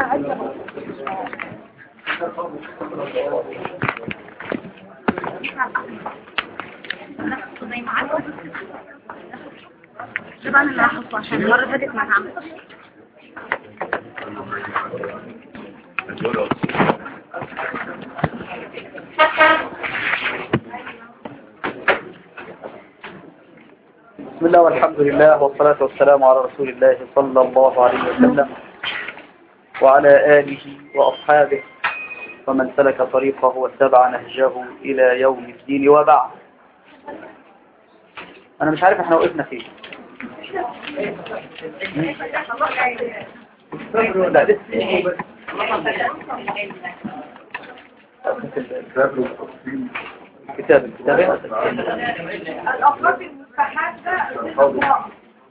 طبعا انا هحطه عشان المره اللي فاتت ما اتعملش بسم الله والحمد لله والصلاة والسلام على رسول الله صلى الله عليه وسلم وعلى آله وأصحابه ومن سلك طريقه واتبع نهجه إلى يوم الدين وبعد أنا مش عارف احنا وقفنا فين لا لسه كتاب الكتاب الأفراد المستحدة للأطلاق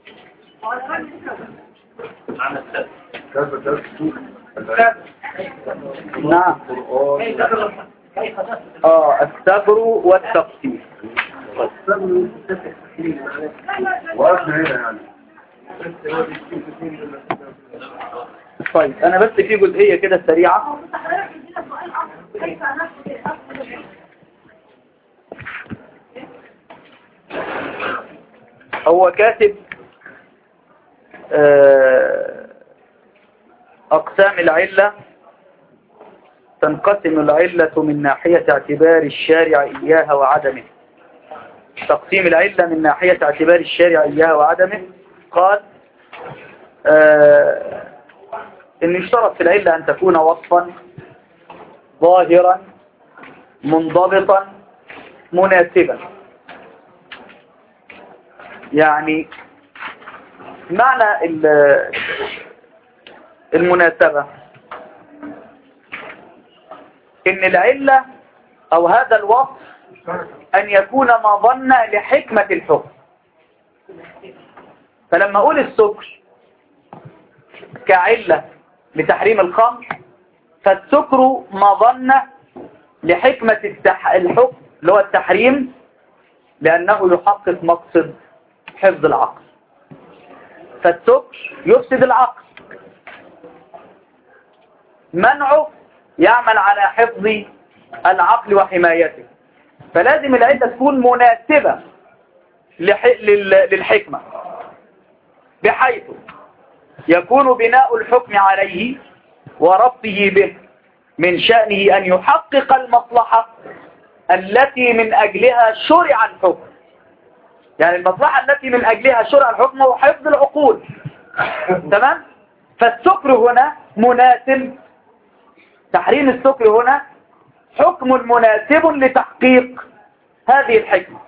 نعم اه الصبر والتقصير طيب انا بس في جزئية كده سريعة كيف نفس الأصل هو كاتب آه، أقسام العلة تنقسم العلة من ناحية اعتبار الشارع إياها وعدمه تقسيم العلة من ناحية اعتبار الشارع إياها وعدمه قال آه، إن يشترط في العلة أن تكون وصفا ظاهرا منضبطا مناسبا يعني معنى ال- المناسبة ان العلة او هذا الوصف ان يكون مظنة لحكمة الحكم فلما اقول السكر كعلة لتحريم الخمر فالسكر مظنة لحكمة التح... الحكم اللي هو التحريم لأنه يحقق مقصد حفظ العقل فالسكر يفسد العقل منعه يعمل على حفظ العقل وحمايته فلازم العدة تكون مناسبة لح... لل... للحكمة بحيث يكون بناء الحكم عليه وربطه به من شأنه أن يحقق المصلحة التي من أجلها شرع الحكم يعني المصلحة التي من أجلها شرع الحكم هو حفظ العقول تمام فالسكر هنا مناسب تحريم السكر هنا حكم مناسب لتحقيق هذه الحكمة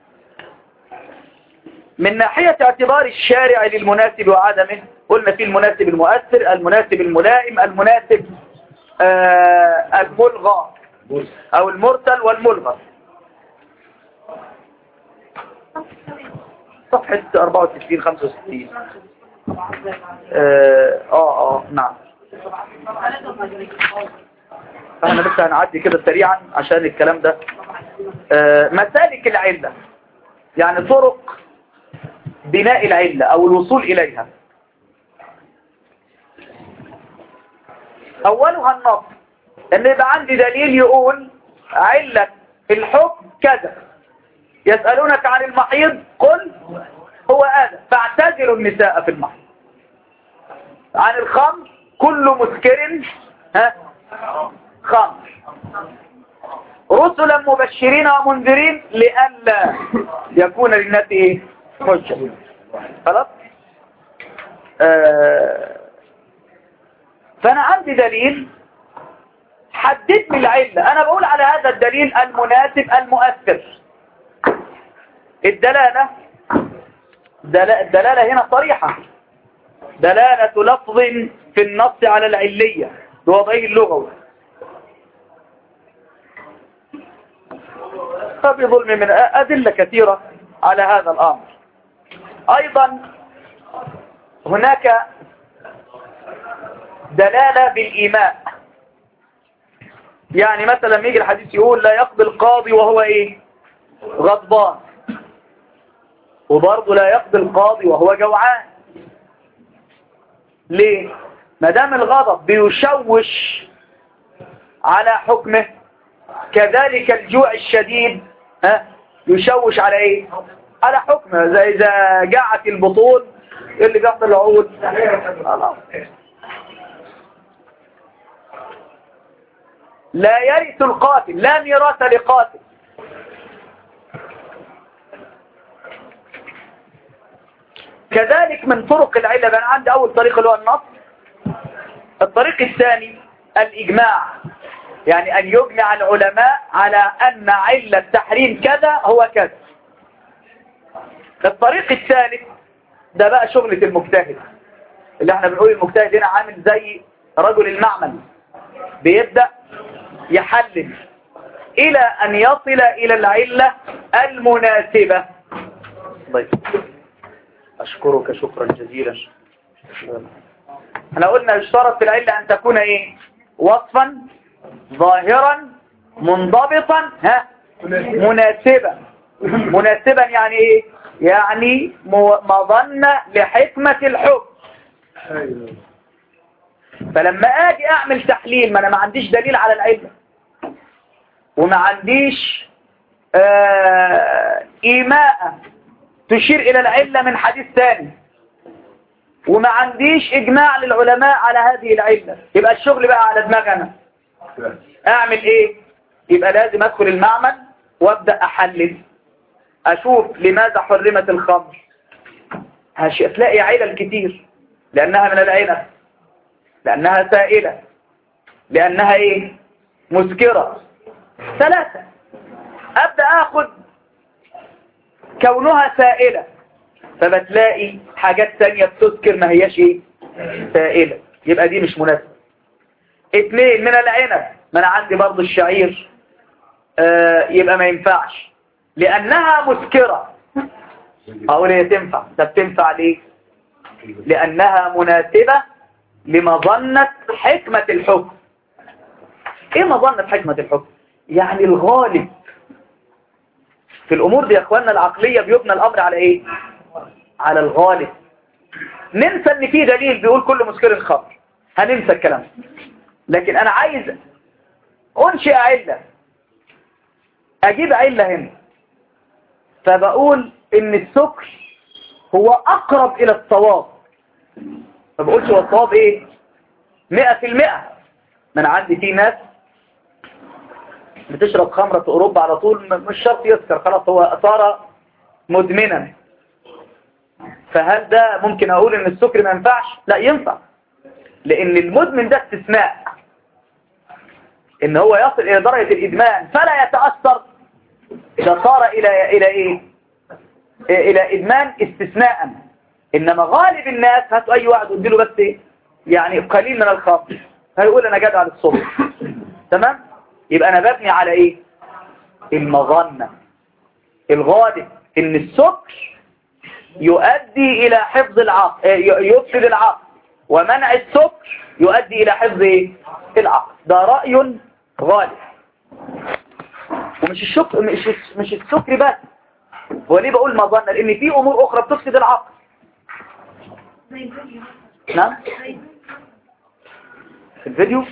من ناحية اعتبار الشارع للمناسب وعدمه قلنا في المناسب المؤثر المناسب الملائم المناسب آه الملغى أو المرسل والملغى صفحة 64 65 اه اه آه، نعم احنا لسه هنعدي كده سريعا عشان الكلام ده آه مسالك العلة يعني طرق بناء العلة او الوصول اليها اولها النص ان يبقى عندي دليل يقول علة الحكم كذا يسألونك عن المحيض قل هو هذا فاعتزلوا النساء في المحيض عن الخمر كل مسكر ها خمر رسلا مبشرين ومنذرين لئلا يكون للناس ايه حجة خلاص آه فانا عندي دليل حدد لي العلة انا بقول على هذا الدليل المناسب المؤثر الدلالة دل- الدلالة هنا صريحة دلالة لفظ في النص على العلية بوضعه اللغوي فبظلم من أدلة كثيرة على هذا الأمر أيضا هناك دلالة بالإيماء يعني مثلا يجي الحديث يقول لا يقضي القاضي وهو ايه غضبان وبرضه لا يقضي القاضي وهو جوعان ليه ما دام الغضب بيشوش على حكمه كذلك الجوع الشديد ها يشوش على ايه على حكمه زي اذا جاعت البطون إيه اللي بيحصل العود خلاص. لا يرث القاتل لا ميراث لقاتل كذلك من طرق العلة بقى عندي أول طريق اللي هو النص الطريق الثاني الإجماع يعني أن يجمع العلماء على أن علة تحريم كذا هو كذا الطريق الثالث ده بقى شغلة المجتهد اللي احنا بنقول المجتهد هنا عامل زي رجل المعمل بيبدأ يحلل إلى أن يصل إلى العلة المناسبة طيب أشكرك شكرا جزيلا احنا قلنا يشترط في العلة أن تكون إيه وصفا ظاهرا منضبطا ها مناسبا مناسبا يعني إيه يعني م- مظنة لحكمة الحكم فلما اجي اعمل تحليل ما انا ما عنديش دليل على العلة وما عنديش آه ايماء تشير الى العلة من حديث ثاني وما عنديش اجماع للعلماء على هذه العلة يبقى الشغل بقى على دماغنا اعمل ايه يبقى لازم ادخل المعمل وابدأ احلل اشوف لماذا حرمت الخمر هش- هتلاقي علل كتير لانها من العنب لانها سائلة لانها ايه مسكرة ثلاثة ابدأ اخد كونها سائلة فبتلاقي حاجات تانية بتذكر ما هياش ايه سائلة يبقى دي مش مناسبة اتنين من العنب ما انا عندي برضو الشعير آه يبقى ما ينفعش لانها مسكرة اقول هي تنفع ده بتنفع ليه لانها مناسبة لمظنة حكمة الحكم ايه مظنة حكمة الحكم يعني الغالب في الامور دي يا اخواننا العقلية بيبنى الامر على ايه على الغالب ننسى ان في دليل بيقول كل مسكر خمر هننسى الكلام لكن انا عايز انشئ علة اجيب علة هنا فبقول ان السكر هو اقرب الى الصواب ما بقولش هو الصواب ايه مئة في المئة ما انا عندي في ناس بتشرب خمرة في اوروبا على طول م- مش شرط يسكر خلاص هو صار مدمنا فهل ده ممكن اقول ان السكر ما ينفعش لا ينفع لان المدمن ده استثناء ان هو يصل الى درجة الادمان فلا يتأثر اذا صار الى الى ايه الى ادمان استثناء انما غالب الناس هاتوا اي واحد اديله بس ايه يعني قليل من الخمر هيقول انا جدع للصبح تمام يبقى انا ببني على ايه المظنة الغالب ان السكر يؤدي الى حفظ العقل آه، ي- يفسد العقل ومنع السكر يؤدي الى حفظ ايه العقل ده رأي غالب ومش الشكر مش مش السكر بس هو ليه بقول مظنة لان في امور اخرى بتفسد العقل نعم في الفيديو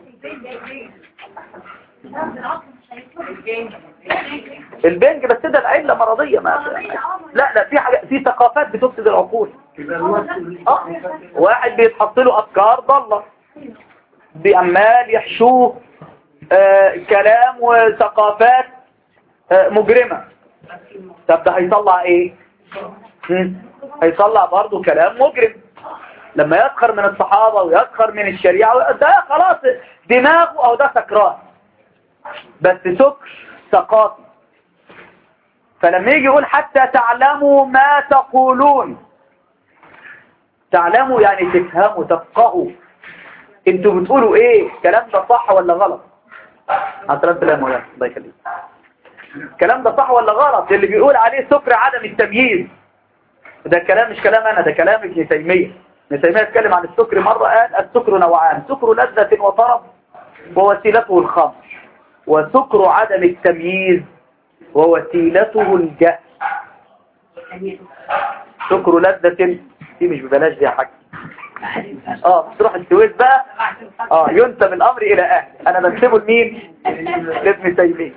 البنج بس ده العلة مرضية ما لا لا في حاجة في ثقافات بتفسد العقول آه. واحد بيتحط له افكار ضالة بأمال يحشوه آه كلام وثقافات آه مجرمة طب ده هيطلع ايه مم. هيطلع برضه كلام مجرم لما يسخر من الصحابة ويسخر من الشريعة ده خلاص دماغه او ده سكران بس سكر ثقافي فلما يجي يقول حتى تعلموا ما تقولون تعلموا يعني تفهموا تفقهوا انتوا بتقولوا ايه الكلام ده صح ولا غلط حضرات بالله مولانا الله يخليك الكلام ده صح ولا غلط اللي بيقول عليه سكر عدم التمييز ده كلام مش كلام انا ده كلام ابن تيمية ابن تيمية اتكلم عن السكر مرة قال السكر نوعان سكر لذة وطرب ووسيلته الخمر وسكر عدم التمييز ووسيلته الجهل سكر لذة دي مش ببلاش دي يا حاج اه تروح السويس بقى اه ينسب الامر الى اهل انا بنسبه لمين لابن تيميه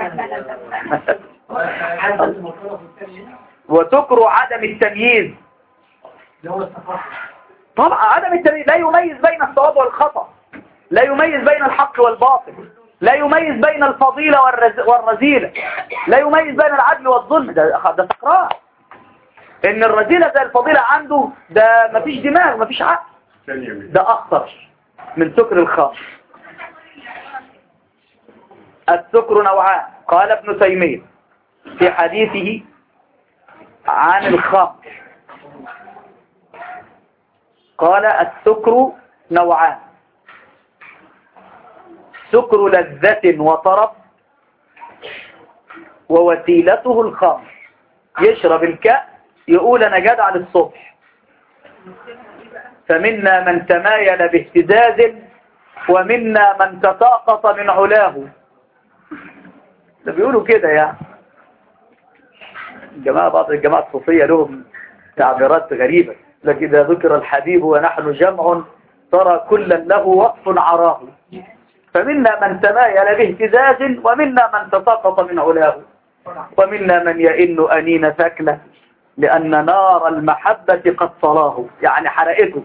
وتكر عدم التمييز طبعا عدم التمييز لا يميز بين الصواب والخطأ لا يميز بين الحق والباطل لا يميز بين الفضيلة والرز... والرذيلة لا يميز بين العدل والظلم ده ده تكرار ان الرذيلة زي الفضيلة عنده ده مفيش دماغ مفيش عقل ده اخطر من سكر الخمر السكر نوعان قال ابن تيمية في حديثه عن الخمر قال السكر نوعان سكر لذة وطرب ووسيلته الخمر يشرب الكأس يقول أنا جدع للصبح فمنا من تمايل باهتزاز ومنا من تساقط من علاه ده بيقولوا كده يعني الجماعة بعض الجماعة الصوفية لهم تعبيرات غريبة لكن إذا ذكر الحبيب ونحن جمع ترى كلا له وقف عراه فمنا من تمايل باهتزاز ومنا من تساقط من علاه ومنا من يئن أنين ثكله لأن نار المحبة قد صلاه يعني حرقته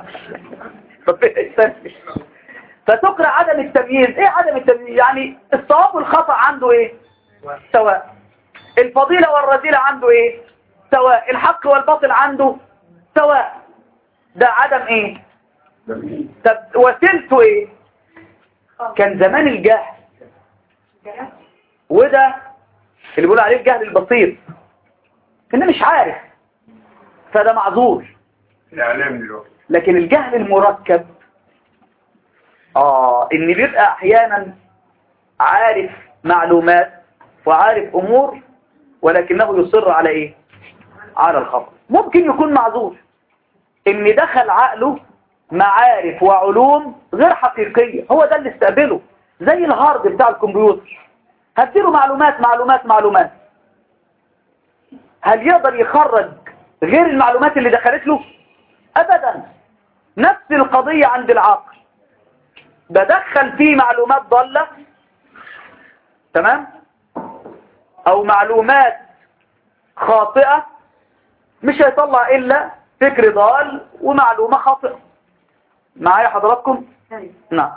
فتكره عدم التمييز ايه عدم التمييز يعني الصواب والخطأ عنده ايه سواء الفضيلة والرذيلة عنده ايه سواء الحق والباطل عنده سواء ده عدم ايه طب وسيلته ايه كان زمان الجهل وده اللي بيقول عليه الجهل البسيط انه مش عارف فده معذور الاعلام دلوقتي لكن الجهل المركب اه ان بيبقى احيانا عارف معلومات وعارف امور ولكنه يصر على ايه على الخطأ ممكن يكون معذور ان دخل عقله معارف وعلوم غير حقيقية هو ده اللي استقبله زي الهارد بتاع الكمبيوتر هديله معلومات معلومات معلومات هل يقدر يخرج غير المعلومات اللي دخلت له ابدا نفس القضية عند العقل بدخل فيه معلومات ضالة تمام او معلومات خاطئة مش هيطلع الا فكر ضال ومعلومة خاطئة معايا حضراتكم نعم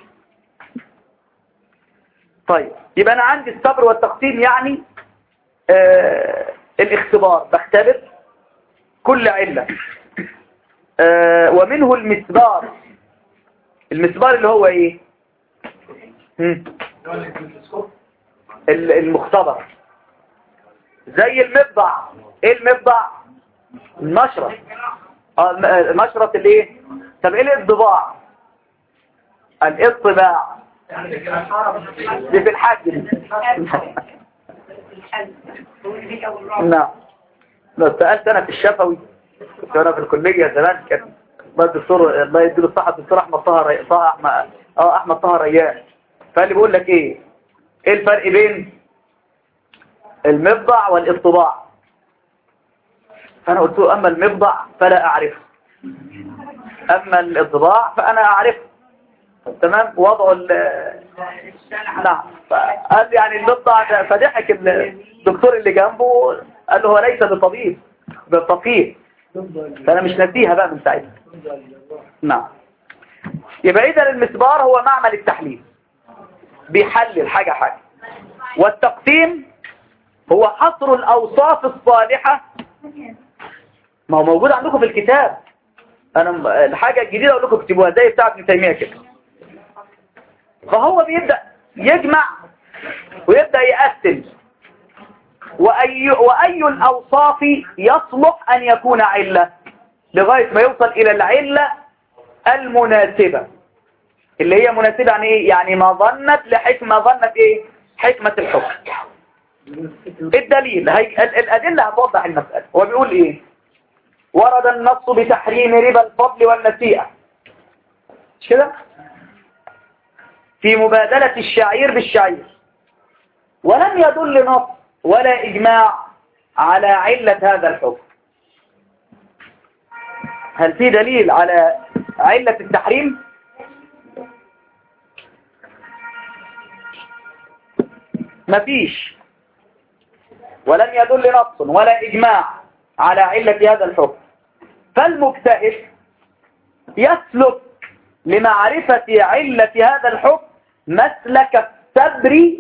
طيب يبقى انا عندي الصبر والتقسيم يعني آه الاختبار بختبر كل علة آه ومنه المسبار المسبار اللي هو ايه هم. ال- المختبر زي المبضع ايه المبضع المشرط اه الم- آه، مشرط الايه طب ايه الانطباع الاطباع دي في الحج دي. نعم لو سألت انا في الشفوي كنت انا في الكلية زمان كان الله الدكتور الله يديله الصحة الدكتور احمد طه ري... طه احمد اه احمد طه ريان فقال لي بيقول لك ايه ايه الفرق بين المبضع والاطباع فانا قلت له اما المبضع فلا اعرفه اما الاطباع فانا اعرفه تمام وضعه ال نعم قال يعني المبضع ده فضحك الدكتور اللي جنبه قال له هو ليس بطبيب بفقيه فانا مش نسيها بقى من ساعتها نعم يبقى اذا المسبار هو معمل التحليل بيحلل حاجة حاجة والتقسيم هو حصر الأوصاف الصالحة ما هو موجود عندكم في الكتاب أنا م- الحاجة الجديدة أقول لكم اكتبوها زي بتاع ابن تيمية كده فهو بيبدأ يجمع ويبدأ يقسم وأي, وأي الأوصاف يصلح أن يكون علة لغاية ما يوصل إلى العلة المناسبة اللي هي مناسبة يعني إيه؟ يعني ما ظنت لحكمة ظنت إيه؟ حكمة الحكم الدليل هي ال- الأدلة هتوضح المسألة هو بيقول إيه ورد النص بتحريم ربا الفضل والنسيئة مش كده في مبادلة الشعير بالشعير ولم يدل نص ولا إجماع على علة هذا الحكم هل في دليل على علة التحريم مفيش ولم يدل نص ولا إجماع على علة هذا الحكم فالمجتهد يسلك لمعرفة علة هذا الحكم مسلك السبر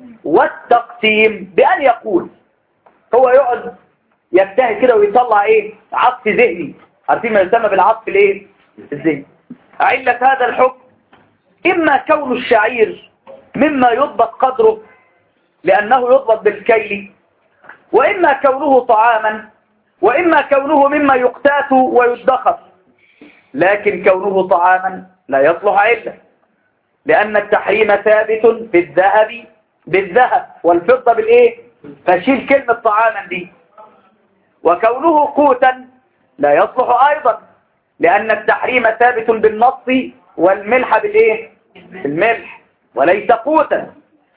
والتقسيم بأن يقول هو يقعد يجتهد كده ويطلع ايه عطف ذهني عارفين ما يسمى بالعطف الايه الذهني علة هذا الحكم إما كون الشعير مما يضبط قدره لأنه يضبط بالكيل وإما كونه طعاما وإما كونه مما يقتات ويدخر لكن كونه طعاما لا يصلح علة لأن التحريم ثابت بالذهب بالذهب والفضة بالإيه فشيل كلمة طعاما دي وكونه قوتا لا يصلح أيضا لأن التحريم ثابت بالنص والملح بالإيه الملح وليس قوتا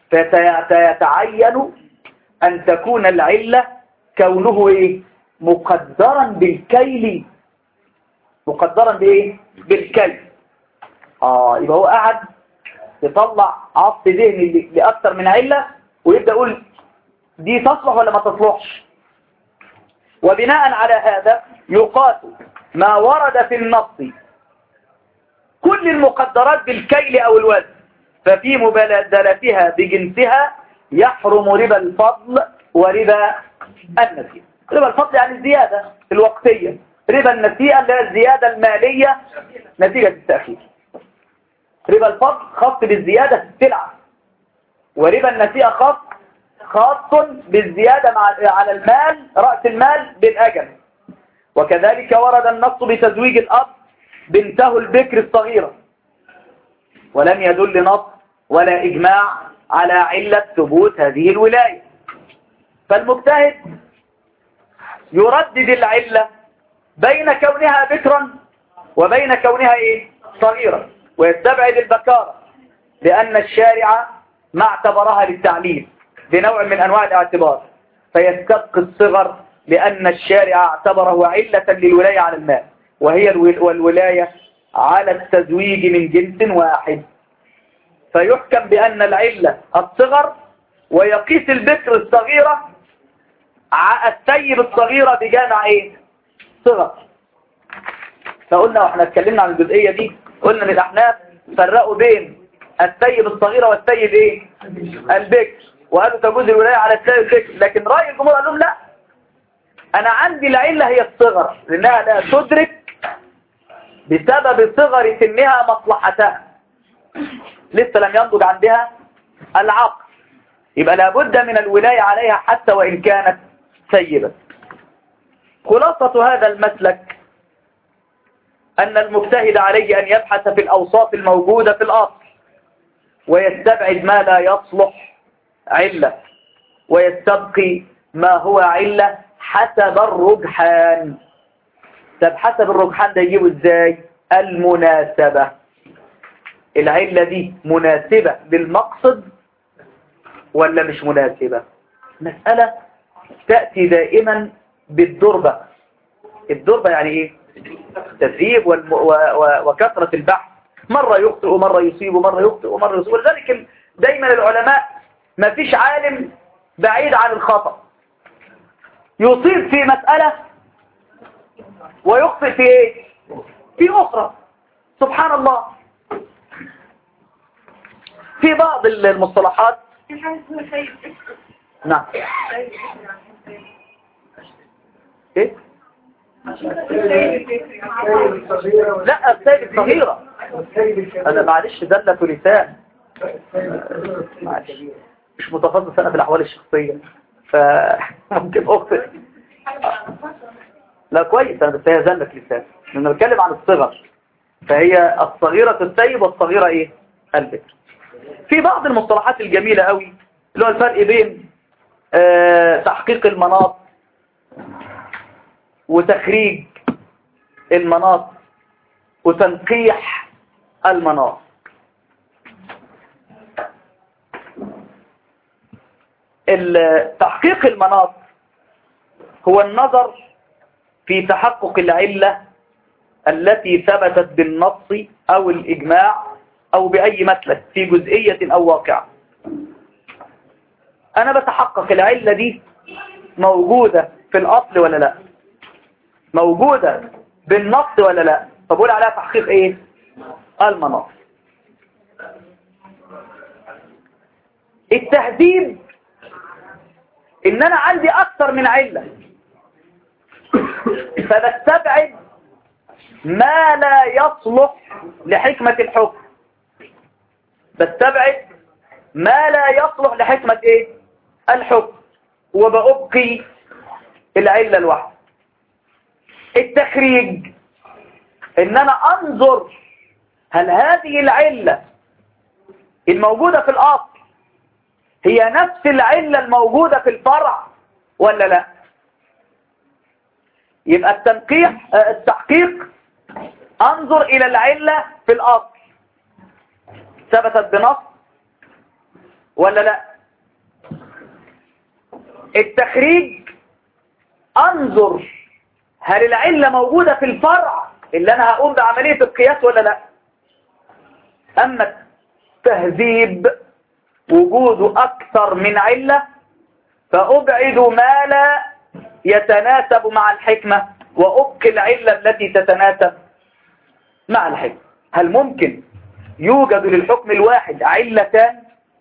فيتعين أن تكون العلة كونه إيه مقدرا بالكيل مقدرا بإيه بالكيل آه يبقى هو قاعد يطلع عطف ذهني لأكثر من علة ويبدأ يقول دي تصلح ولا ما تصلحش وبناء على هذا يقاس ما ورد في النص كل المقدرات بالكيل أو الوزن ففي مبادلتها بجنسها يحرم ربا الفضل وربا النسيئة ربا الفضل يعني الزيادة الوقتية ربا النسيئة اللي هي الزيادة المالية نتيجة التأخير ربا الفضل خاص بالزيادة في السلعة وربا النسيئة خاص خاص بالزيادة مع على المال رأس المال بالأجل وكذلك ورد النص بتزويج الأب بنته البكر الصغيرة ولم يدل نص ولا إجماع على علة ثبوت هذه الولاية فالمجتهد يردد العلة بين كونها بكرا وبين كونها إيه؟ صغيرة ويستبعد البكارة لأن الشارع ما اعتبرها للتعليل بنوع من أنواع الاعتبار فيستبقي الصغر لأن الشارع اعتبره علة للولاية على المال وهي الولاية على التزويج من جنس واحد فيحكم بأن العلة الصغر ويقيس البكر الصغيرة السيب الصغيرة بجامع ايه صغر فقلنا واحنا اتكلمنا عن الجزئية دي قلنا للأحناف فرقوا بين السيب الصغيرة والسيب ايه البكر وقالوا تجوز الولاية على السيب البكر لكن رأي الجمهور قال لهم لا انا عندي العلة هي الصغر لانها لا تدرك بسبب صغر سنها مصلحتها لسه لم ينضج عندها العقل يبقى لابد من الولاية عليها حتى وإن كانت سيبة خلاصة هذا المسلك أن المجتهد عليه أن يبحث في الأوصاف الموجودة في الأصل ويستبعد ما لا يصلح علة ويستبقي ما هو علة حسب الرجحان طب حسب الرجحان ده يجيبه ازاي المناسبة العلة دي مناسبة للمقصد ولا مش مناسبة مسألة تأتي دائما بالدربة الدربة يعني ايه التدريب والم... و... و... وكثرة البحث مرة يخطئ ومرة يصيب ومرة يخطئ ومرة يصيب ولذلك دايما العلماء ما فيش عالم بعيد عن الخطأ يصيب في مسألة ويخطئ في ايه في اخرى سبحان الله في بعض المصطلحات نعم ايه لا السيد الصغيرة انا معلش دلة لسان معلش مش متخصص انا في الاحوال الشخصية فممكن اخطئ لا كويس انا بس هي زلة لسان لما بتكلم عن الصغر فهي الصغيرة السيب والصغيرة ايه البكر في بعض المصطلحات الجميلة قوي اللي هو الفرق بين آه تحقيق المناط وتخريج المناط وتنقيح المناط تحقيق المناط هو النظر في تحقق العلة التي ثبتت بالنص أو الإجماع أو بأي مسلك في جزئية أو واقع أنا بتحقق العلة دي موجودة في الأصل ولا لا موجودة بالنص ولا لا فبقول عليها تحقيق إيه المناص التهديد ان انا عندي اكثر من علة فبستبعد ما لا يصلح لحكمة الحكم بستبعد ما لا يصلح لحكمة ايه الحكم وبأبقي العلة الواحدة التخريج ان انا انظر هل هذه العلة الموجودة في الاصل هي نفس العلة الموجودة في الفرع ولا لا يبقى التنقيح آه، التحقيق انظر الى العلة في الاصل ثبتت بنص ولا لا التخريج انظر هل العلة موجودة في الفرع اللي انا هقوم بعملية القياس ولا لا اما التهذيب وجود أكثر من علة فأبعد ما لا يتناسب مع الحكمة وأبقي العلة التي تتناسب مع الحكمة هل ممكن يوجد للحكم الواحد علتان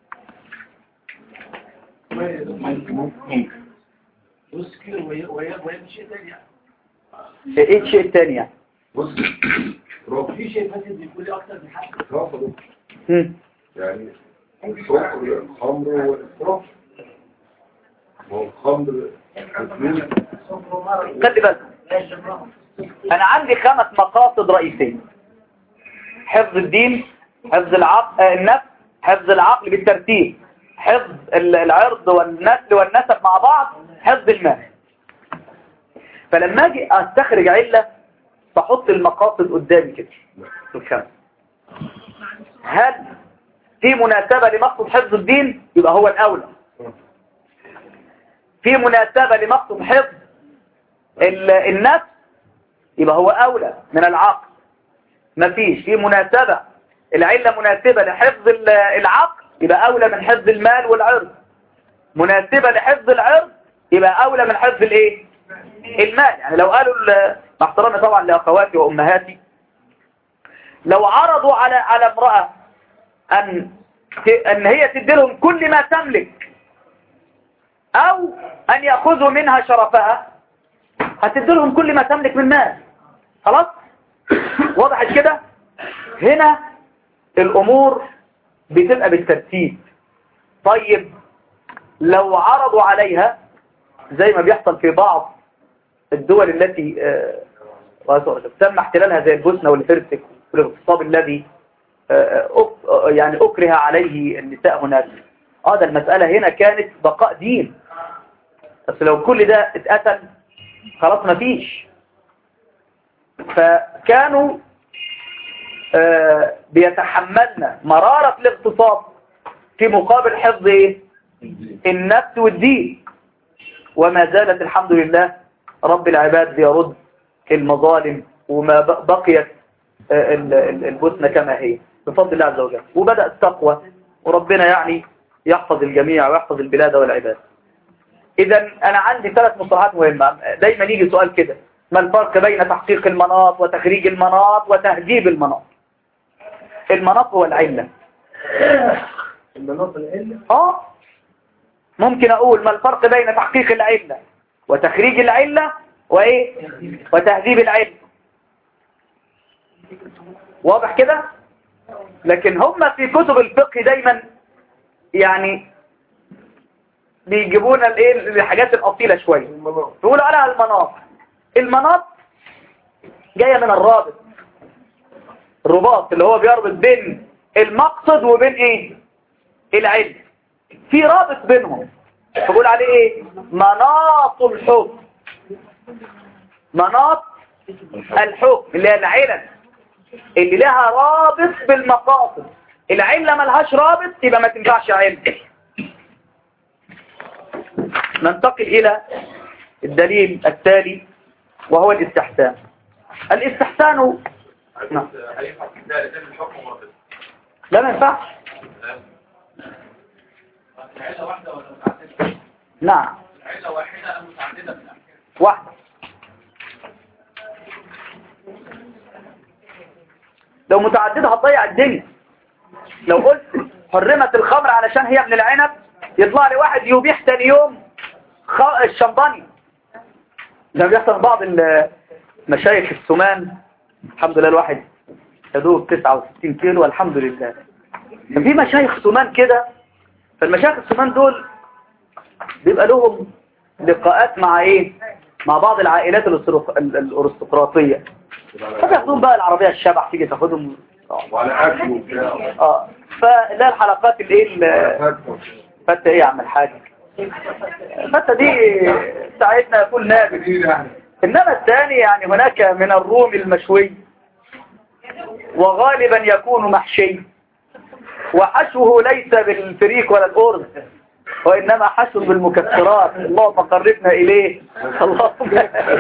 بص كده وهي وهي وهي مش شيء تاني يعني ايه الشيء الثاني يعني بص في شيء فاسد بيقول لي اكتر من حاجه رفضوا هم. يعني السكر الخمر والإسراف ما هو الخمر الفلوس خلي بالك انا عندي خمس مقاصد رئيسية حفظ الدين حفظ العقل آه، النفس حفظ العقل بالترتيب حفظ ال- العرض والنسل والنسب مع بعض حفظ المال فلما اجي استخرج علة بحط المقاصد قدامي كده الخمس هل في مناسبة لمقصد حفظ الدين يبقى هو الأولى في مناسبة لمقصد حفظ ال- النفس يبقى هو أولى من العقل مفيش في مناسبة العلة مناسبة لحفظ ال- العقل يبقى أولى من حفظ المال والعرض مناسبة لحفظ العرض يبقى أولى من حفظ الايه المال يعني لو قالوا ال- مع احترامي طبعا لأخواتي وأمهاتي لو عرضوا على على امرأة أن ت- أن هي تدي لهم كل ما تملك أو أن يأخذوا منها شرفها هتدي لهم كل ما تملك من مال خلاص وضحت كده هنا الأمور بتبقى بالترتيب طيب لو عرضوا عليها زي ما بيحصل في بعض الدول التي آه، تم احتلالها زي البوسنة والهرسك والاغتصاب الذي آه، أك- آه، يعني أكره عليه النساء هناك اه ده المسألة هنا كانت بقاء دين بس لو كل ده اتقتل خلاص مفيش فكانوا آه، بيتحملنا مرارة الاغتصاب في مقابل حفظ ايه النفس والدين وما زالت الحمد لله رب العباد بيرد المظالم وما ب- بقيت آه، ال- ال- البوسنة كما هي بفضل الله عز وجل وبدأ التقوى وربنا يعني يحفظ الجميع ويحفظ البلاد والعباد إذا أنا عندي ثلاث مصطلحات مهمة دايما يجي سؤال كده ما الفرق بين تحقيق المناط وتخريج المناط وتهذيب المناط المناط هو العلة المناطق العلة اه ممكن اقول ما الفرق بين تحقيق العلة وتخريج العلة وايه وتهذيب العلة واضح كده لكن هم في كتب الفقه دايما يعني بيجيبونا الايه الحاجات الاصيله شويه يقولوا عليها المناط المناط جايه من الرابط الرباط اللي هو بيربط بين المقصد وبين ايه العلم في رابط بينهم فبقول عليه ايه مناط الحكم مناط الحكم اللي هي العلل اللي لها رابط بالمقاصد العلة ملهاش رابط يبقى ما تنفعش علم ننتقل إلى الدليل التالي وهو الاستحسان الاستحسان نعم. هينفع ده لازم الحكم مرتب لا ما ينفعش عيلة واحدة ولا متعددة؟ نعم عيلة واحدة أم متعددة من الأحكام؟ واحدة لو متعددة هتضيع الدنيا لو قلت حرمت الخمر علشان هي من العنب يطلع لي واحد يبيح تاني يوم خ... الشمباني ده بيحصل بعض المشايخ السمان الحمد لله الواحد يدوب 69 كيلو والحمد لله كان في مشايخ سمان كده فالمشايخ السمان دول بيبقى لهم لقاءات مع ايه مع بعض العائلات الأسرق- ال- الارستقراطية فبياخدون بقى العربية الشبح تيجي تاخدهم وعلى اكل وبتاع اه فلا الحلقات الايه ال- فتة ايه يا عم الحاج فتة دي ساعتنا يكون نابل انما الثاني يعني هناك من الروم المشوي وغالبا يكون محشي وحشوه ليس بالفريك ولا الأرز وإنما حشو بالمكسرات اللهم قربنا إليه اللهم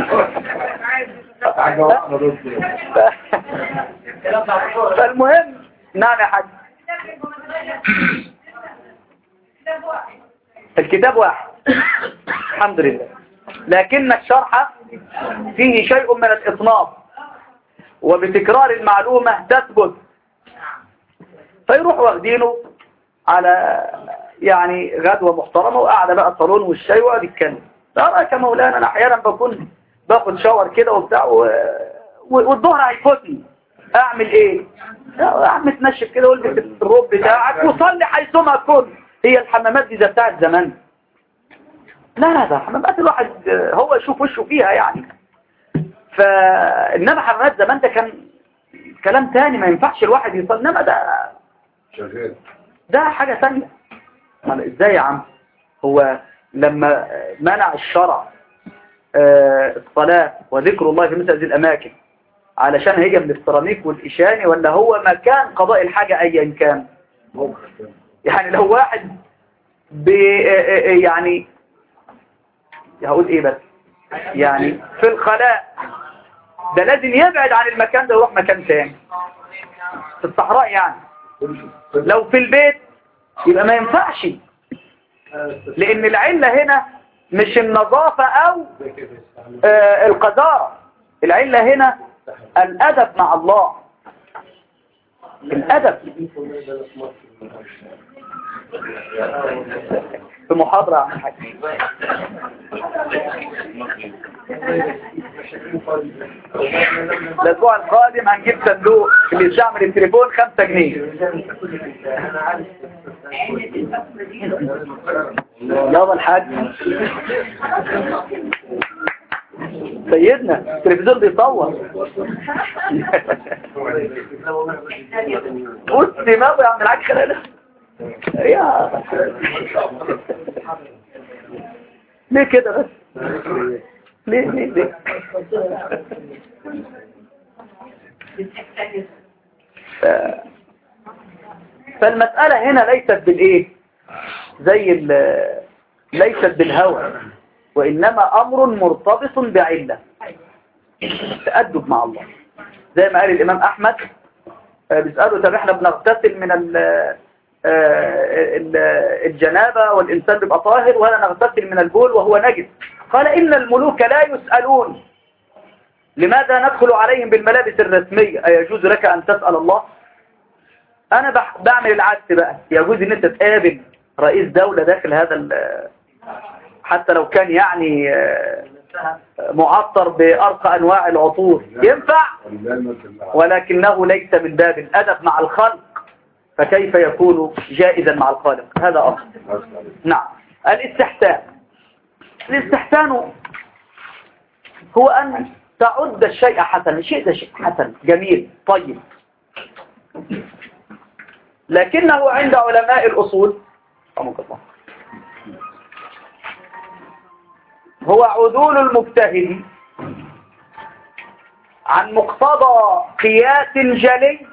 حاجة واحدة بس فالمهم نعم يا حاج الكتاب واحد الحمد لله لكن الشرح فيه شيء من الإصناف وبتكرار المعلومة تثبت فيروح واخدينه على يعني غدوة محترمة وقاعدة بقى الصالون والشاي وقعد يتكلم ترى كمولانا أنا أحيانا بكون باخد شاور كده وبتاع و... و- والظهر هيفوتني أعمل إيه؟ يا عم تنشف كده والبس الروب بتاعك وصلي حيثما كنت هي الحمامات دي ده بتاعت زمان لا لا ده حمامات الواحد هو يشوف وشه فيها يعني فإنما حمامات زمان ده كان كلام تاني ما ينفعش الواحد يصلي إنما ده شغال ده حاجة ثانية ما ازاي يا عم هو لما منع الشرع آه، الصلاة وذكر الله في مثل هذه الأماكن علشان هي من السيراميك والإشاني ولا هو مكان قضاء الحاجة أيا كان يعني لو واحد ب يعني هقول ايه بس يعني في الخلاء ده لازم يبعد عن المكان ده ويروح مكان تاني في الصحراء يعني لو في البيت يبقى ما ينفعش لان العلة هنا مش النظافة او آه القذارة العلة هنا الادب مع الله الادب في محاضرة عن حاجة الاسبوع القادم هنجيب صندوق اللي يستعمل التليفون خمسة جنيه يابا الحاج سيدنا التلفزيون بيصور بص دماغه يا عم الحاج خلال يا ليه كده بس ليه ليه ليه ف- فالمسألة هنا ليست بالإيه زي ال- ليست بالهوى وإنما أمر مرتبط بعلة تأدب مع الله زي ما قال الإمام أحمد آه، بيسأله طب احنا بنغتسل من ال- آه، ال- الجنابة والإنسان بيبقى طاهر ولا نغتسل من البول وهو نجس قال إن الملوك لا يسألون لماذا ندخل عليهم بالملابس الرسمية أيجوز لك أن تسأل الله أنا بح- بعمل العكس بقى يجوز أن أنت تقابل رئيس دولة داخل هذا ال- حتى لو كان يعني آه، معطر بأرقى أنواع العطور ينفع ولكنه ليس من باب الأدب مع الخلق فكيف يكون جائزا مع الخالق هذا أصل نعم الاستحسان الاستحسان هو أن تعد الشيء حسنا الشيء ده شيء حسن جميل طيب لكنه عند علماء الأصول رحمك الله هو عدول المجتهد عن مقتضى قياس جلي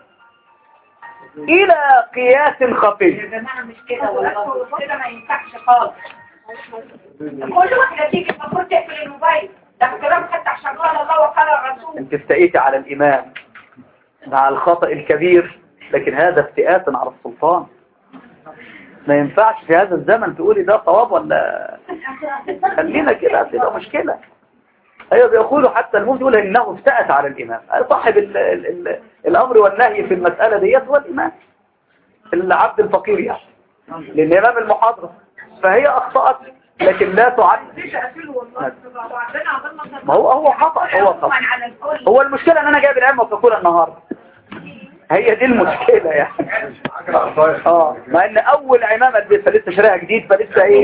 إلى قياس خفي يا جماعة مش كده ولا كده ما ينفعش خالص كل واحدة تيجي المفروض تقفل الموبايل ده الكلام حتى عشان قال الله وقال الرسول انت استئيت على الإمام مع الخطأ الكبير لكن هذا افتئات على السلطان ما ينفعش في هذا الزمن تقولي ده صواب ولا خلينا كده تبقى مشكلة ايوه بيقولوا حتى المفتي يقول انه افتأت على الامام صاحب ال ال ال الامر والنهي في المسألة ديت هو الامام العبد الفقير يعني لان امام المحاضرة فهي اخطأت لكن لا تعد ليش قتل والله وعندنا عمال نظر ما هو هو خطأ هو خطأ على الكل هو المشكلة ان انا جايب العلم وكاكولا النهاردة هي دي المشكلة يعني اه مع ان اول عمامة لسه لسه شاريها جديد فلسه ايه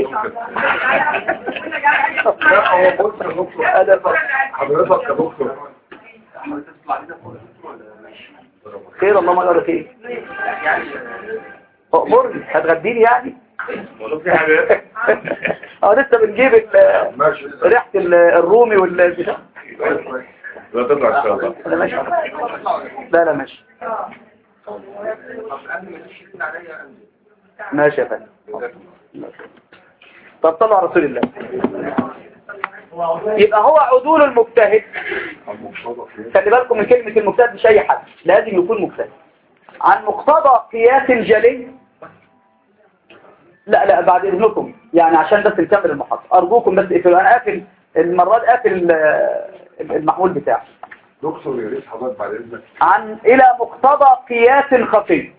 لا هو بص يا دكتور هذا ف- حضرتك يا دكتور خير الله ما قال خير اؤمرني هتغديني يعني اه لسه بنجيب ال- ماشي ريحة ال- الرومي والبتاع لا تطلع ان شاء الله لا ماشي لا لا ماشي ماشي يا فندم طب طلع على رسول الله يبقى هو عدول المجتهد خلي بالكم من كلمة المجتهد مش أي حد لازم يكون مجتهد عن مقتضى قياس جلي لا لا بعد إذنكم يعني عشان بس نكمل المحاضرة أرجوكم بس اقفلوا أنا قافل المرة دي قافل ال- المحمول بتاعي دكتور يا ريت حضرتك بعد اذنك عن إلى مقتضى قياس خفي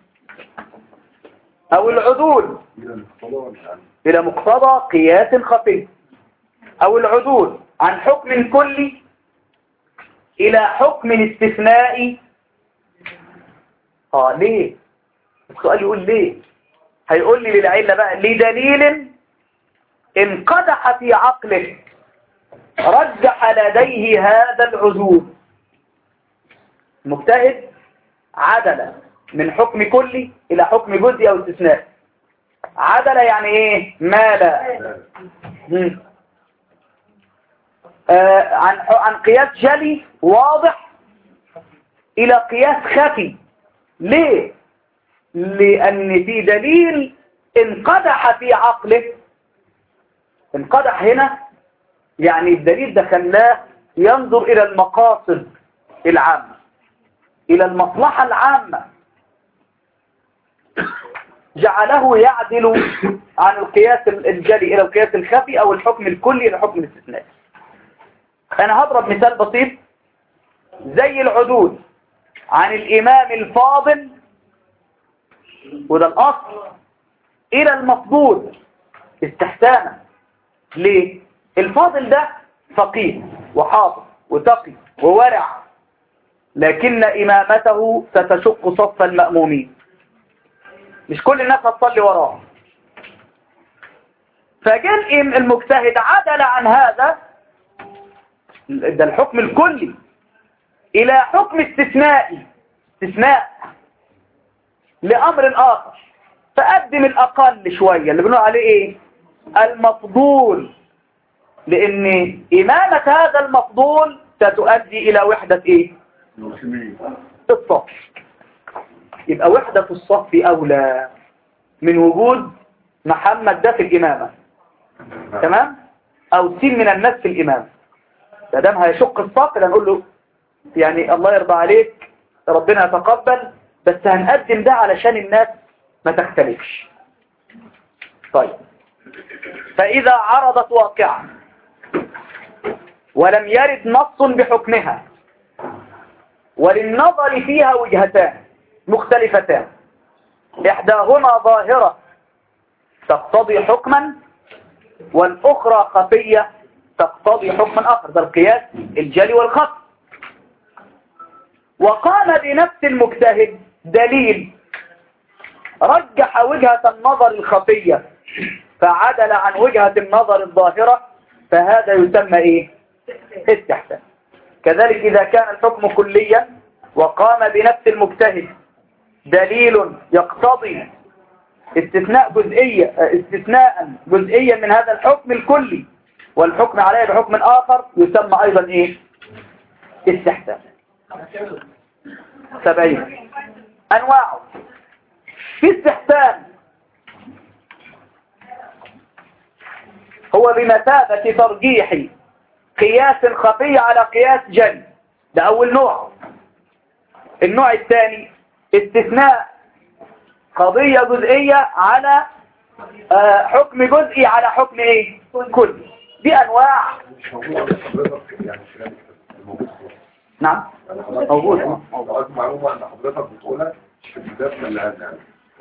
أو العدول الى المقتضى ولا عن إلى مقتضى قياس خفي أو العدول عن حكم كلي إلى حكم استثنائي آه ليه السؤال يقول ليه هيقول لي للعلة بقى لدليل انقدح في عقله رجح لديه هذا العدول مجتهد عدل من حكم كلي إلى حكم جزئي أو استثنائي عدل يعني ايه مال مم. آه عن عن قياس جلي واضح الى قياس خفي ليه لان في دليل انقدح في عقله انقدح هنا يعني الدليل ده خلاه ينظر الى المقاصد العامة الى المصلحة العامة جعله يعدل عن القياس الجلي إلى القياس الخفي أو الحكم الكلي إلى الحكم الاستثنائي أنا هضرب مثال بسيط زي العدول عن الإمام الفاضل وده الأصل إلى المفضول استحسانا ليه؟ الفاضل ده فقيه وحافظ وتقي وورع لكن إمامته ستشق صف المأمومين مش كل الناس هتصلي وراه فجاء المجتهد عدل عن هذا ده الحكم الكلي إلى حكم استثنائي استثناء لأمر آخر فقدم الأقل شوية اللي بنقول عليه إيه المفضول لأن إمامة هذا المفضول ستؤدي إلى وحدة إيه المسلمين الصف يبقى وحدة الصف أولى من وجود محمد ده في الإمامة تمام أو سين من الناس في الإمامة ده دام هيشق الصف ده نقول له يعني الله يرضى عليك ربنا يتقبل بس هنقدم ده علشان الناس ما تختلفش طيب فإذا عرضت واقعة ولم يرد نص بحكمها وللنظر فيها وجهتان مختلفتان إحداهما ظاهرة تقتضي حكما والأخرى خفية تقتضي حكما آخر ده القياس الجلي والخط وقام بنفس المجتهد دليل رجح وجهة النظر الخفية فعدل عن وجهة النظر الظاهرة فهذا يسمى ايه استحسان كذلك إذا كان الحكم كليا وقام بنفس المجتهد دليل يقتضي استثناء جزئية استثناء جزئيا من هذا الحكم الكلي والحكم عليه بحكم آخر يسمى أيضا إيه استحسان سبعين أنواعه في استحسان هو بمثابة ترجيح قياس خفي على قياس جلي ده أول نوع النوع الثاني استثناء قضية جزئية على آه، حكم جزئي على حكم ايه كلي دي انواع مش موجود حضرتك يعني في غالب الموجود خلاص. نعم يعني حضرتك- موجود، آه. حضرتك معلومة ان حضرتك بتقولها في البداية من اللي يعني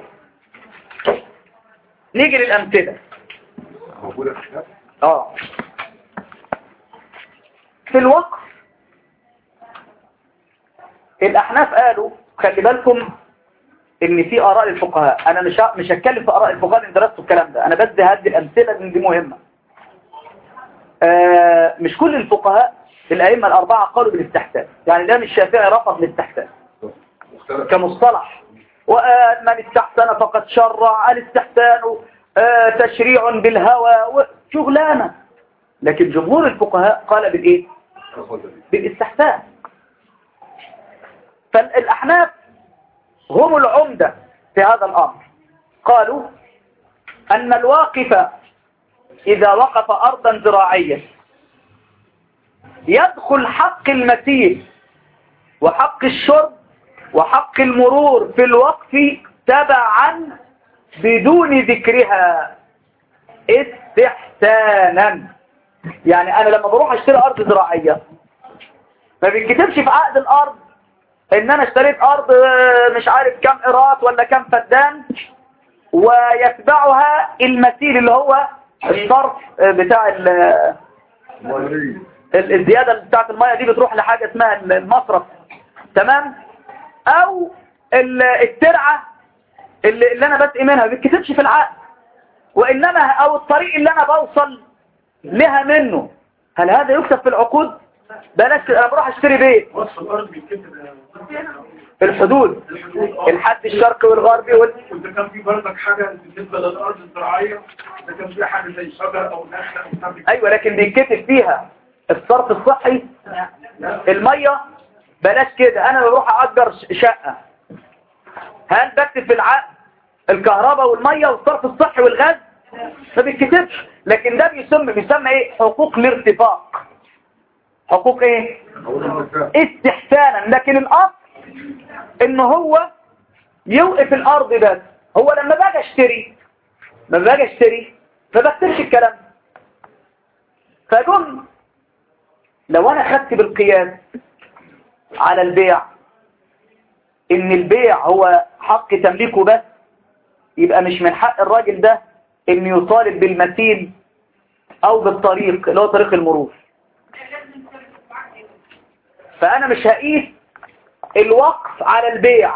نيجي للأمثلة موجودة في الكتاب اه في الوقف الأحناف قالوا خلي بالكم ان في آراء الفقهاء انا مش ه- مش هتكلم في آراء الفقهاء اللي درستوا الكلام ده انا بس هدي الأمثلة لان دي مهمة آه مش كل الفقهاء الأئمة الأربعة قالوا بالاستحسان يعني الإمام الشافعي رفض الاستحسان مختلف كمصطلح وقال من استحسن فقد شرع الاستحسان آه، تشريع بالهوى وشغلانة لكن جمهور الفقهاء قال بالإيه؟ اتفضل. بالاستحسان فالأحناف هم العمدة في هذا الأمر قالوا أن الواقف إذا وقف أرضا زراعية يدخل حق المسير وحق الشرب وحق المرور في الوقف تبعا بدون ذكرها استحسانا يعني أنا لما بروح اشتري أرض زراعية ما بيتكتبش في عقد الأرض إن أنا اشتريت أرض آه، مش عارف كم إيرات ولا كم فدان ويتبعها المسير اللي هو الصرف آه، بتاع ال- مولين. ال- الزيادة بتاعت المية دي بتروح لحاجة اسمها ال- المصرف تمام او ال- الترعة اللي, اللي انا بسقي منها ما بتكتبش في العقد وانما او الطريق اللي انا بوصل لها منه هل هذا يكتب في العقود بلاش انا بروح اشتري بيت وصف الارض بيتكتب الحدود الحدود اه الحد الشرقي والغربي وال... وإذا كان في برضك حاجة بالنسبة للأرض الزراعية إذا كان في حاجة زي شجر أو نخل أو بتاع بيتكتب. ايوه لكن بيتكتب فيها الصرف الصحي المية بلاش كده انا بروح اجر ش- شقة هل بكتب في العقد الكهرباء والمية والصرف الصحي والغاز ما بيتكتبش لكن ده بيسمى بيسمى ايه حقوق الارتفاق حقوق ايه أقول لك استحسانا لكن الاصل ان هو يوقف الارض بس هو لما باجي اشتري لما باجي اشتري ما بكتبش الكلام ده. فجم لو انا خدت بالقياس على البيع ان البيع هو حق تمليكه بس يبقى مش من حق الراجل ده ان يطالب بالمثيل او بالطريق اللي هو طريق المرور فانا مش هقيس الوقف على البيع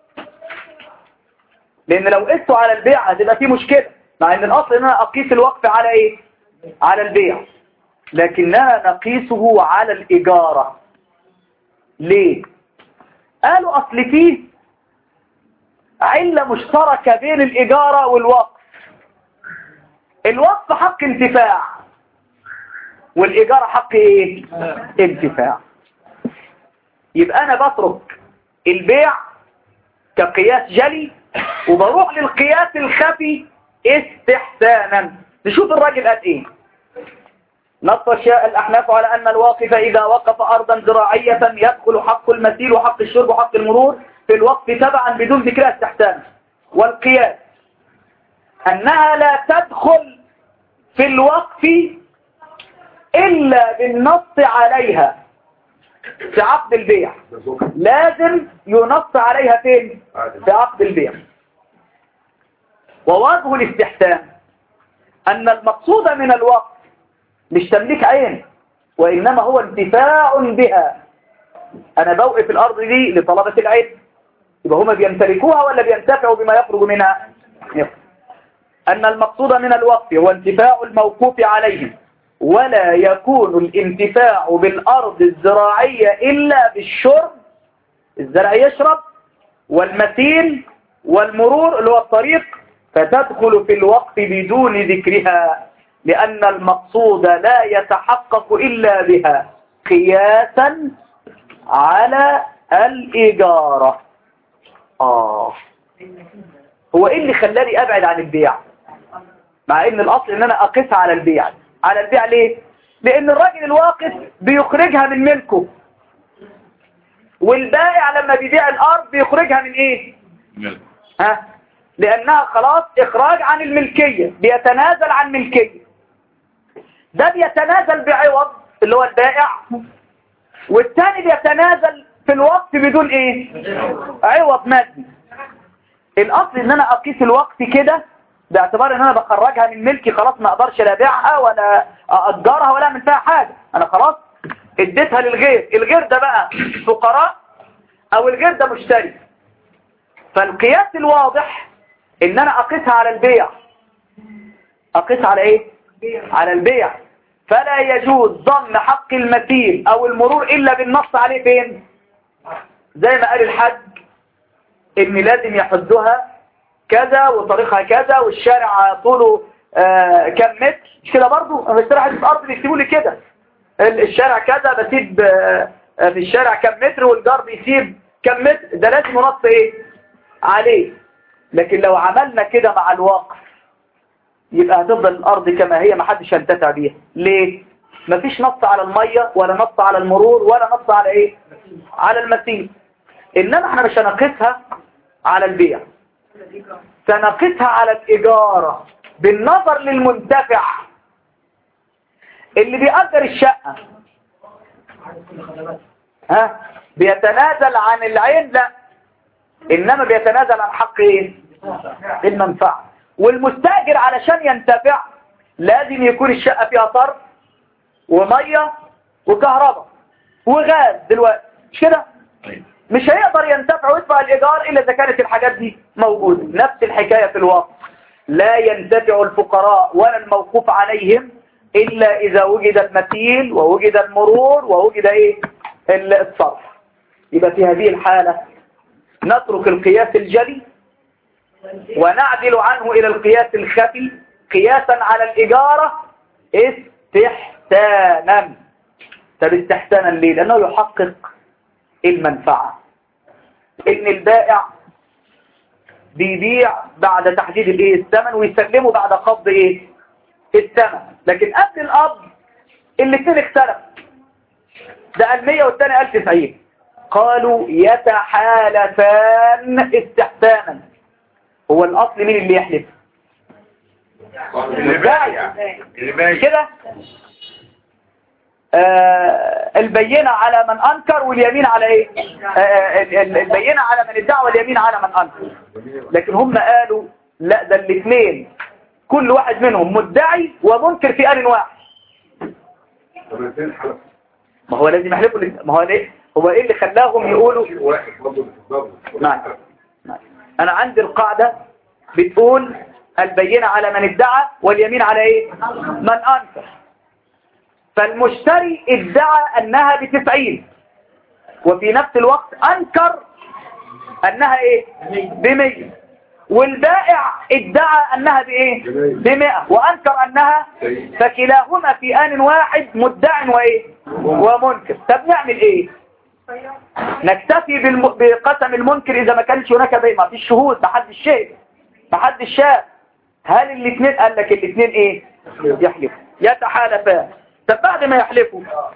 لان لو قسته على البيع هتبقى فيه مشكلة مع ان الاصل ان انا اقيس الوقف على ايه على البيع لكننا نقيسه على الاجارة ليه قالوا اصل فيه علة مشتركة بين الاجارة والوقف الوقف حق انتفاع والاجارة حق ايه انتفاع يبقى انا بترك البيع كقياس جلي وبروح للقياس الخفي استحسانا نشوف الراجل قال ايه نص الشاء الأحناف على أن الواقف إذا وقف أرضا زراعية يدخل حق المسيل وحق الشرب وحق المرور في الوقف تبعا بدون ذكر استحسان والقياس أنها لا تدخل في الوقف إلا بالنص عليها في عقد البيع ده زوج لازم ينص عليها فين عادل. في عقد البيع ووجه الاستحسان أن المقصود من الوقف مش تمليك عين وإنما هو انتفاع بها أنا بوقف الأرض دي لطلبة العلم يبقى هما بيمتلكوها ولا بينتفعوا بما يخرج منها يخرج. أن المقصود من الوقف هو انتفاع الموقوف عليهم ولا يكون الانتفاع بالأرض الزراعية إلا بالشرب الزرع يشرب والمثيل والمرور اللي هو الطريق فتدخل في الوقف بدون ذكرها لأن المقصود لا يتحقق إلا بها قياسا على الإجارة آه هو إيه اللي خلاني أبعد عن البيع مع إن الأصل إن أنا أقيس على البيع على البيع ليه لان الراجل الواقف بيخرجها من ملكه والبائع لما بيبيع الارض بيخرجها من ايه ها لانها خلاص اخراج عن الملكية بيتنازل عن ملكية ده بيتنازل بعوض اللي هو البائع والتاني بيتنازل في الوقت بدون ايه عوض مادي الاصل ان انا اقيس الوقت كده باعتبار ان انا بخرجها من ملكي خلاص ما اقدرش لا ابيعها ولا اجرها ولا اعمل فيها حاجة انا خلاص اديتها للغير الغير ده بقى فقراء او الغير ده مشتري فالقياس الواضح ان انا اقيسها على البيع اقيسها على ايه على البيع فلا يجوز ضم حق المثيل او المرور الا بالنص عليه فين زي ما قال الحج ان لازم يحدها كذا وطريقها كذا والشارع طوله آه كم متر مش كده برضو انا بشتري حديث ارض بيكتبوا لي كده الشارع كذا بسيب آه في الشارع كم متر والجار بيسيب كم متر ده لازم ينص ايه عليه لكن لو عملنا كده مع الواقع يبقى هتفضل الارض كما هي ما حدش ينتفع بيها ليه مفيش نص على المية ولا نص على المرور ولا نص على ايه على المسير انما احنا مش هنقيسها على البيع سنقيسها على الإجارة بالنظر للمنتفع اللي بيأجر الشقة ها بيتنازل عن العين لا إنما بيتنازل عن حق إيه المنفعة والمستأجر علشان ينتفع لازم يكون الشقة فيها صرف ومية وكهرباء وغاز دلوقتي مش كده مش هيقدر ينتفع ويدفع الإيجار إلا إذا كانت الحاجات دي موجودة نفس الحكاية في الواقع لا ينتفع الفقراء ولا الموقوف عليهم إلا إذا وجد المثيل ووجد المرور ووجد إيه الصرف يبقى في هذه الحالة نترك القياس الجلي ونعدل عنه إلى القياس الخفي قياسا على الإجارة استحسانا طب استحسانا ليه لأنه يحقق المنفعة ان البائع بيبيع بعد تحديد الايه الثمن ويسلمه بعد قبض ايه الثمن لكن قبل القبض الاثنين اختلف ده قال 100 والثاني قال 90 قالوا يتحالفان استحسانا هو الاصل مين اللي يحلف البائع كده آه البينة على من أنكر واليمين على إيه آه البينة على من ادعى واليمين على من أنكر لكن هم قالوا لا ده الاثنين كل واحد منهم مدعي ومنكر في آن واحد ما هو لازم يحلفوا ما هو ليه هو ايه اللي خلاهم يقولوا نعم انا عندي القاعدة بتقول البينة على من ادعى واليمين على ايه من انكر فالمشتري ادعى انها بتسعين وفي نفس الوقت انكر انها ايه بمية والبائع ادعى انها بايه بمئة وانكر انها فكلاهما في ان واحد مدع وايه ومنكر طب نعمل ايه نكتفي بالم... بقسم المنكر اذا ما كانش هناك بيع ما فيش شهود ما حدش شهد ما حدش شاف هل الاثنين قال لك الاثنين ايه يحلفوا يتحالفان طب بعد ما يحلفوا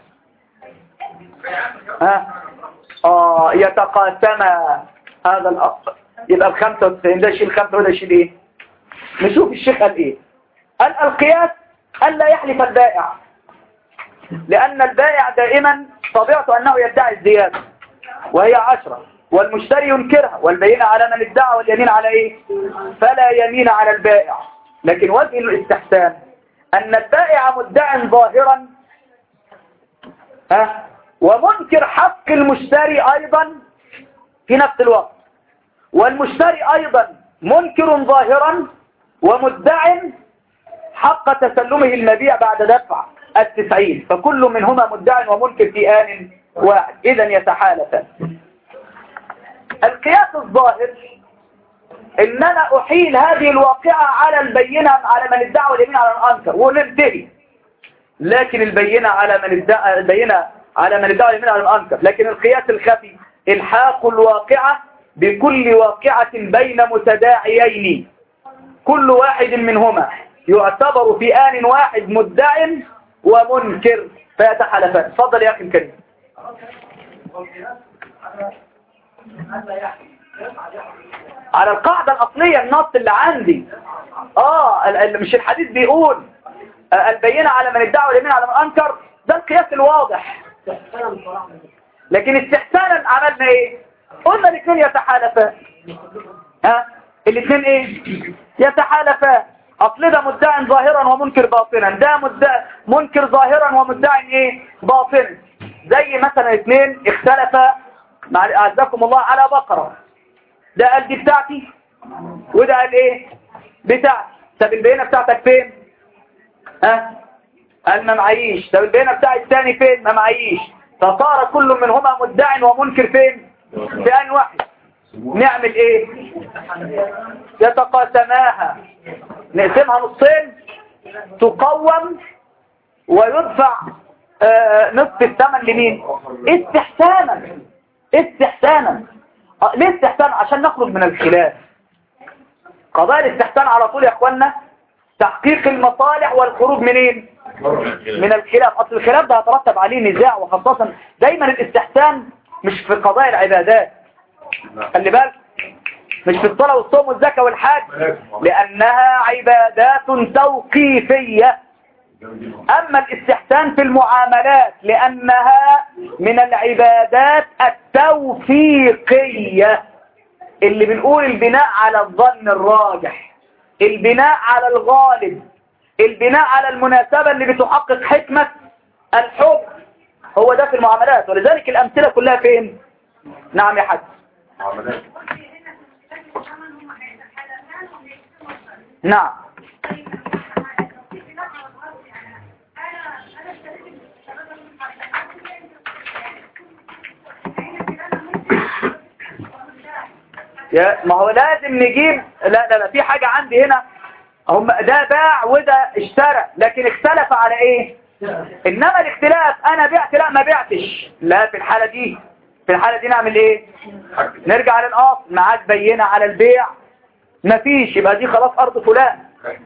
ها اه يتقاسما هذا الاصل يبقى ال 95 ده يشيل 5 وده يشيل ايه نشوف الشيخ قال ايه قال القياس الا يحلف البائع لان البائع دائما طبيعته انه يدعي الزياده وهي عشرة والمشتري ينكرها والبينة على من ادعى واليمين على ايه فلا يمين على البائع لكن وجه الاستحسان ان البائع مدع ظاهرا ها ومنكر حق المشتري ايضا في نفس الوقت والمشتري ايضا منكر ظاهرا ومدع حق تسلمه المبيع بعد دفع التسعين فكل منهما مدع ومنكر في آن واحد إذا يتحالفان القياس الظاهر ان انا احيل هذه الواقعة على البينة على من ادعى واليمين على من انكر وننتهي لكن البينة على من ادعى البينة على من ادعى واليمين على من انكر لكن القياس الخفي الحاق الواقعة بكل واقعة بين متداعيين كل واحد منهما يعتبر في آن واحد مدع ومنكر فيتحالفان اتفضل يا اخي الكريم على القاعدة الأصلية النص اللي عندي اه ال- ال- مش الحديث بيقول آه، البينة على من ادعى واليمين على من أنكر ده القياس الواضح لكن استحسانا عملنا ايه قلنا الاثنين يتحالفان ها الاثنين ايه يتحالفان اصل ده مدعي ظاهرا ومنكر باطنا ده مدعي منكر ظاهرا ومدعي ايه باطنا زي مثلا اثنين اختلفا مع اعزكم الله على بقرة ده قال دي بتاعتي وده قال ايه بتاعتي طب البينة بتاعتك فين ها قال ما معيش طب البينة بتاع الثاني فين ما معيش فصار كل منهما مدع ومنكر فين في ان واحد نعمل ايه يتقاسماها نقسمها نصين تقوم ويدفع آه، نصف الثمن لمين استحسانا استحسانا آه، ليه استحسان عشان نخرج من الخلاف قضايا الاستحسان على طول يا اخوانا تحقيق المصالح والخروج منين من الخلاف اصل الخلاف ده هيترتب عليه نزاع وخاصة دايما الاستحسان مش في قضايا العبادات خلي بالك مش في الصلاة والصوم والزكاة والحج لأنها عبادات توقيفية أما الاستحسان في المعاملات لأنها من العبادات التوفيقية اللي بنقول البناء على الظن الراجح البناء على الغالب البناء على المناسبة اللي بتحقق حكمة الحكم هو ده في المعاملات ولذلك الأمثلة كلها فين نعم يا حاج معاملات نعم يا ما هو لازم نجيب لا لا لا في حاجة عندي هنا هم ده باع وده اشترى لكن اختلف على ايه انما الاختلاف انا بعت لا ما بعتش لا في الحالة دي في الحالة دي نعمل ايه نرجع للاصل معاك بينة على البيع مفيش يبقى دي خلاص ارض فلان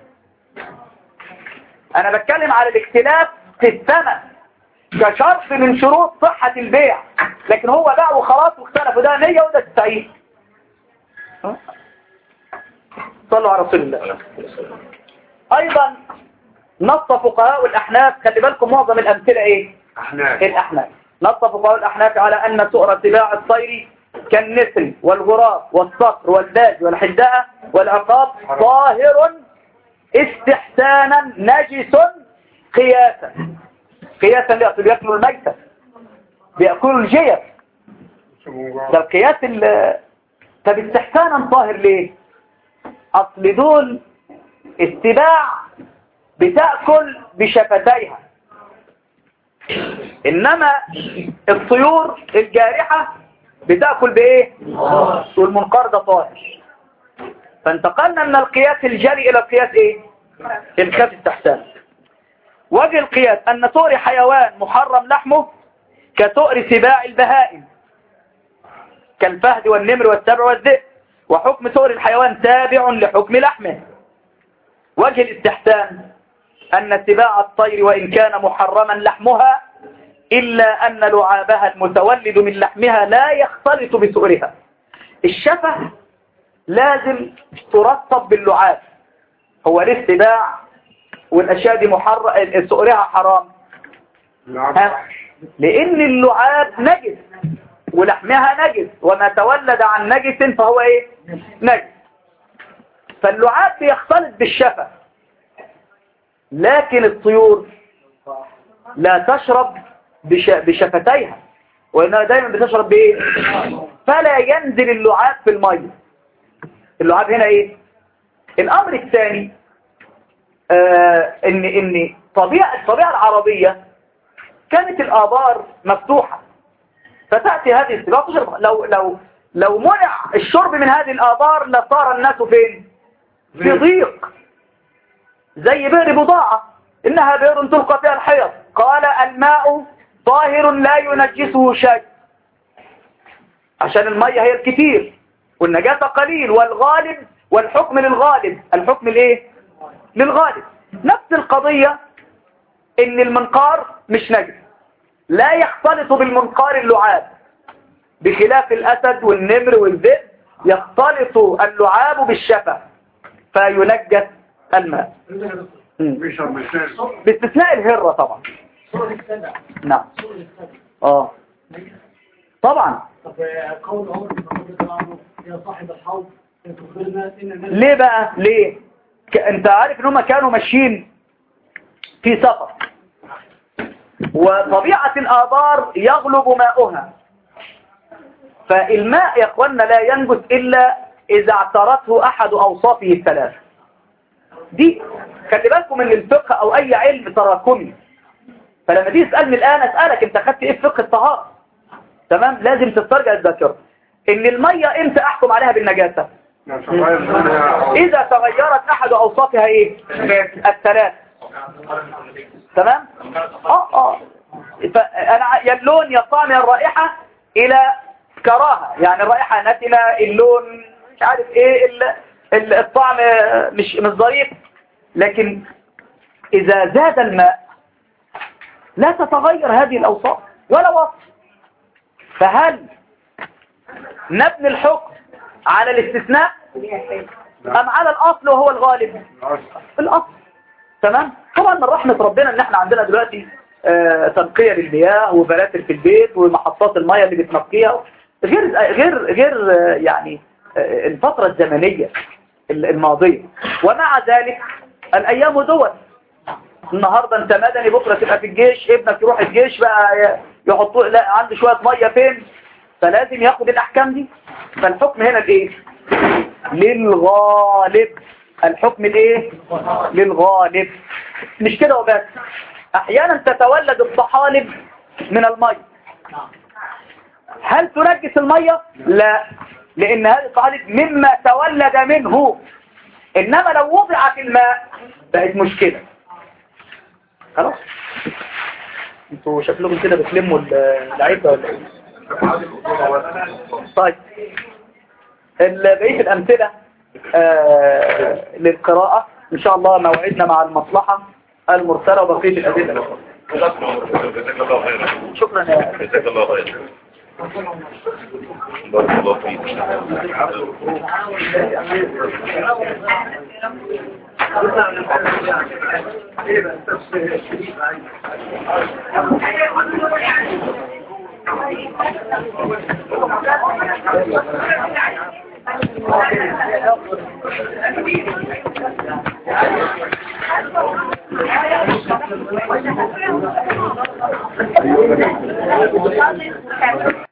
انا بتكلم على الاختلاف في الثمن كشرط من شروط صحة البيع لكن هو باع وخلاص واختلف وده 100 وده 90 ها؟ صلوا على رسول الله ايضا نص فقهاء الاحناف خلي بالكم معظم الامثله ايه احناف الأحناف نص فقهاء الأحناف على أن سؤر سباع الطير كالنسر والغراب والصقر والداج والحداء والعقاب طاهر استحسانا نجس قياسا قياسا لأصل بيأكلوا الميتة بيأكلوا الجيف ده القياس ال- طب استحسانا طاهر ليه أصل دول السباع بتأكل بشفتيها إنما الطيور الجارحة بتأكل بإيه؟ والمنقار ده طاهر فانتقلنا من القياس الجري إلى القياس إيه؟ القياس التحسان وجه القياس أن سؤر حيوان محرم لحمه كسؤر سباع البهائم كالفهد والنمر والسبع والذئب وحكم سؤر الحيوان تابع لحكم لحمه وجه الاستحسان أن سباع الطير وإن كان محرما لحمها إلا أن لعابها المتولد من لحمها لا يختلط بسؤرها الشفة لازم ترطب باللعاب هو ليه السباع والأشياء دي محر... سؤرها حرام ها؟ لأن اللعاب نجس ولحمها نجس وما تولد عن نجس فهو إيه نجس فاللعاب بيختلط بالشفة لكن الطيور لا تشرب بش... بشفتيها وإنها دايما بتشرب بإيه فلا ينزل اللعاب في المية اللعاب هنا إيه الأمر الثاني آه إن إن طبيعة الطبيعة العربية كانت الآبار مفتوحة فتأتي هذه السباق تشرب لو لو لو منع الشرب من هذه الآبار لصار الناس فين في ضيق زي بئر بضاعة إنها بئر تلقى فيها الحيض قال الماء طاهر لا ينجسه شيء عشان المية هي الكثير والنجاسة قليل والغالب والحكم للغالب الحكم الايه للغالب نفس القضية ان المنقار مش نجس لا يختلط بالمنقار اللعاب بخلاف الاسد والنمر والذئب يختلط اللعاب بالشفا فينجس الماء مم. بيشرب الشاي باستثناء الهرة طبعا صورة السبع نعم صورة السبع اه طبعا طب قول عمر بن الخطاب رضي الله عنه يا صاحب الحوض ان تخبرنا ان النبي ليه بقى ليه ك... انت عارف ان هم كانوا ماشيين في سفر وطبيعة الآبار يغلب ماؤها فالماء يا اخوانا لا ينجس إلا إذا اعترته أحد أوصافه الثلاث دي خلي بالكم من الفقه أو أي علم تراكمي فلما تيجي تسألني الآن أسألك أنت خدت إيه في فقه الطهارة تمام لازم تسترجع الذاكرة إن المية إمتى أحكم عليها بالنجاسة إذا تغيرت أحد أوصافها إيه الثلاث تمام اه اه فانا ع- يا اللون يا الطعم يا الرائحة الى كراهة يعني الرائحة نتنة اللون مش عارف ايه ال- ال- الطعم مش مش ظريف لكن اذا زاد الماء لا تتغير هذه الاوصاف ولا وصف فهل نبني الحكم على الاستثناء ام على الاصل وهو الغالب الاصل تمام طبعا من رحمة ربنا ان احنا عندنا دلوقتي آه، تنقية للمياه وفلاتر في البيت ومحطات المياه اللي بتنقيها غير غير غير آه، يعني آه، الفترة الزمنية ال- الماضية ومع ذلك الايام دول النهاردة انت مدني بكرة تبقى في الجيش ابنك يروح الجيش بقى ي- يحطوه لا عنده شوية مية فين فلازم ياخد الاحكام دي فالحكم هنا الايه للغالب الحكم الايه للغالب مش كده وبس احيانا تتولد الطحالب من المية هل تنجس المية لا لان هذه الطحالب مما تولد منه انما لو وضع في الماء بقت مشكلة خلاص انتوا شكلكم كده بتلموا اللعيبه ولا ايه طيب ال- بقية الأمثلة آه للقراءة إن شاء الله موعدنا مع المصلحة المرسلة وبقية الأدلة جزاك الله خيرا شكرا يا جزاك الله خيرا بارك الله فيك Thank you.